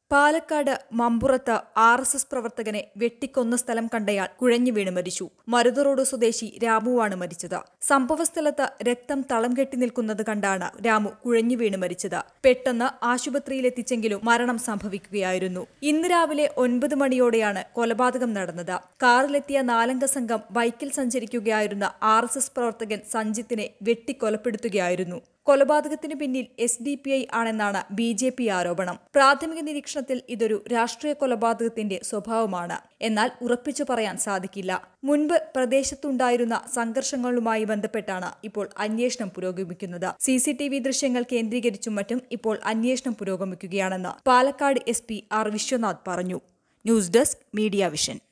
പാലക്കാട് മമ്പുറത്ത് R S S പ്രവർത്തകനെ വെട്ടിക്കൊന്ന സ്ഥലം കണ്ടയാൾ കുഴഞ്ഞു വീണ് മരിച്ചു മരുത റോഡ് സ്വദേശി രാമുവാണ് മരിച്ചത് സംഭവസ്ഥലത്ത് രക്തം തളം കെട്ടി നിൽക്കുന്നത് കണ്ടാണ് രാമു കുഴഞ്ഞു വീണ് മരിച്ചത് പെട്ടെന്ന് ആശുപത്രിയിലെത്തിച്ചെങ്കിലും മരണം സംഭവിക്കുകയായിരുന്നു ഇന്ന് രാവിലെ ഒൻപത് മണിയോടെയാണ് കൊലപാതകം നടന്നത് കാറിലെത്തിയ നാലംഗ സംഘം ബൈക്കിൽ സഞ്ചരിക്കുകയായിരുന്ന ആർ എസ് എസ് പ്രവർത്തകൻ സഞ്ജിത്തിനെ വെട്ടിക്കൊലപ്പെടുത്തുകയായിരുന്നു കൊലപാതകത്തിന് പിന്നിൽ എസ് ഡി പി ഐ ആണെന്നാണ് ബി ജെ പി ആരോപണം പ്രാഥമിക നിരീക്ഷണത്തിൽ ഇതൊരു രാഷ്ട്രീയ കൊലപാതകത്തിന്റെ സ്വഭാവമാണ് എന്നാൽ ഉറപ്പിച്ചു പറയാൻ സാധിക്കില്ല മുൻപ് പ്രദേശത്തുണ്ടായിരുന്ന സംഘർഷങ്ങളുമായി ബന്ധപ്പെട്ടാണ് ഇപ്പോൾ അന്വേഷണം പുരോഗമിക്കുന്നത് സി സി ടി വി ദൃശ്യങ്ങൾ കേന്ദ്രീകരിച്ചും മറ്റും ഇപ്പോൾ അന്വേഷണം പുരോഗമിക്കുകയാണെന്ന് Palakkad S P R Vishwanath പറഞ്ഞു ന്യൂസ് ഡെസ്ക് മീഡിയ വിഷൻ